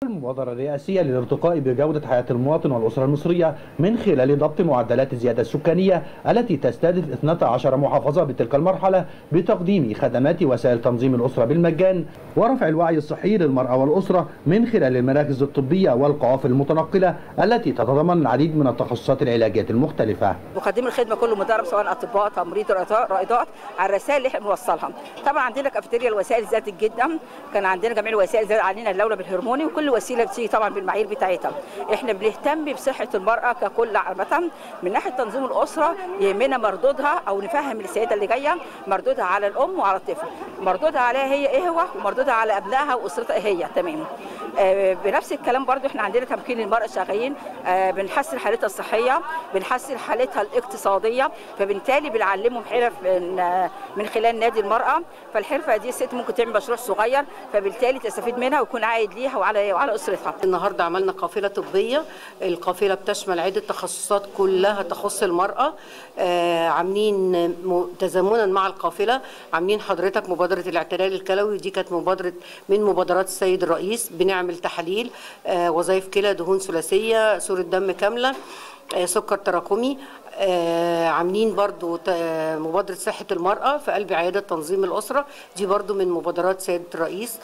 المبادرة الرئاسية للارتقاء بجودة حياة المواطن والأسرة المصرية من خلال ضبط معدلات الزيادة السكانية التي تستهدف 12 محافظة بتلك المرحلة بتقديم خدمات وسائل تنظيم الأسرة بالمجان ورفع الوعي الصحي للمرأة والأسرة من خلال المراكز الطبية والقوافل المتنقلة التي تتضمن العديد من التخصصات العلاجية المختلفة مقدم الخدمه كله مدرب سواء اطباء تمريض رائدات على الرسائل اللي احنا بنوصلها طبعا عندنا كافيتيريا الوسائل زادت جدا كان عندنا جميع الوسائل زاد علينا اللولب الهرموني وكل وسيله بتيجي طبعا بالمعايير بتاعتها احنا بنهتم بصحه المراه ككل عامه من ناحيه تنظيم الاسره يهمنا مردودها او نفهم السيده اللي جايه مردودها على الام وعلى الطفل مردودها عليها هي ايه هو ومردودها على ابنائها واسرتها ايه هي تمام آه بنفس الكلام برضو احنا عندنا تمكين المراه شغالين آه بنحسن حالتها الصحيه بنحسن حالتها الاقتصاديه فبالتالي بنعلمهم حرف من, من خلال نادي المراه فالحرفه دي الست ممكن تعمل مشروع صغير فبالتالي تستفيد منها ويكون عائد ليها وعلى وعلى اسرتها النهارده عملنا قافله طبيه القافله بتشمل عده تخصصات كلها تخص المراه آه عاملين تزامنا مع القافله عاملين حضرتك مبادره الاعتلال الكلوي دي كانت مبادره من مبادرات السيد الرئيس بنعمل تحاليل آه وظائف كلى دهون ثلاثيه صوره دم كامله آه سكر تراكمي آه عاملين برضو مبادرة صحة المرأة في قلب عيادة تنظيم الأسرة دي برضو من مبادرات سيادة الرئيس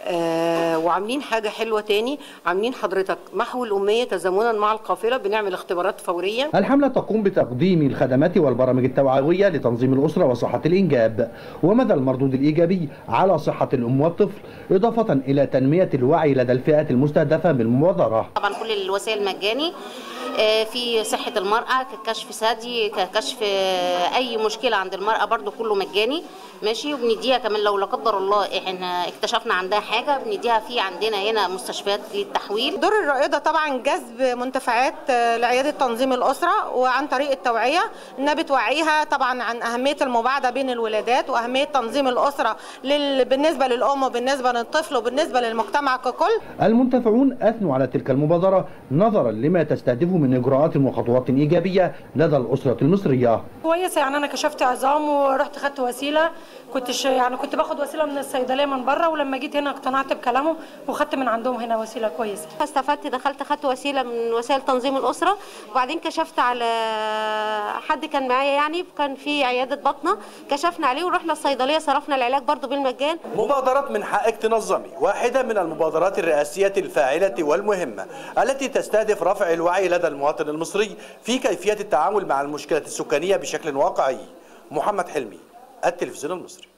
آه وعاملين حاجة حلوة تاني عاملين حضرتك محو الأمية تزامنا مع القافلة بنعمل اختبارات فورية الحملة تقوم بتقديم الخدمات والبرامج التوعوية لتنظيم الأسرة وصحة الإنجاب ومدى المردود الإيجابي على صحة الأم والطفل إضافة إلى تنمية الوعي لدى الفئات المستهدفة بالمبادرة طبعا كل الوسائل مجاني في صحة المرأة ككشف ثدي ككشف أي مشكلة عند المرأة برضو كله مجاني ماشي وبنديها كمان لو لا قدر الله احنا اكتشفنا عندها حاجة بنديها في عندنا هنا مستشفيات للتحويل دور الرائدة طبعا جذب منتفعات لعيادة تنظيم الأسرة وعن طريق التوعية إنها بتوعيها طبعا عن أهمية المباعدة بين الولادات وأهمية تنظيم الأسرة لل... بالنسبة للأم وبالنسبة للطفل وبالنسبة للمجتمع ككل المنتفعون أثنوا على تلك المبادرة نظرا لما تستهدفه من اجراءات وخطوات ايجابيه لدى الاسره المصريه. كويس يعني انا كشفت عظام ورحت خدت وسيله كنت يعني كنت باخد وسيله من الصيدليه من بره ولما جيت هنا اقتنعت بكلامهم وخدت من عندهم هنا وسيله كويسه. استفدت دخلت خدت وسيله من وسائل تنظيم الاسره وبعدين كشفت على حد كان معايا يعني كان في عياده بطنه كشفنا عليه ورحنا الصيدليه صرفنا العلاج برضو بالمجان. مبادره من حقك تنظمي واحده من المبادرات الرئاسيه الفاعله والمهمه التي تستهدف رفع الوعي لدى المواطن المصري في كيفية التعامل مع المشكلة السكانية بشكل واقعي محمد حلمي التلفزيون المصري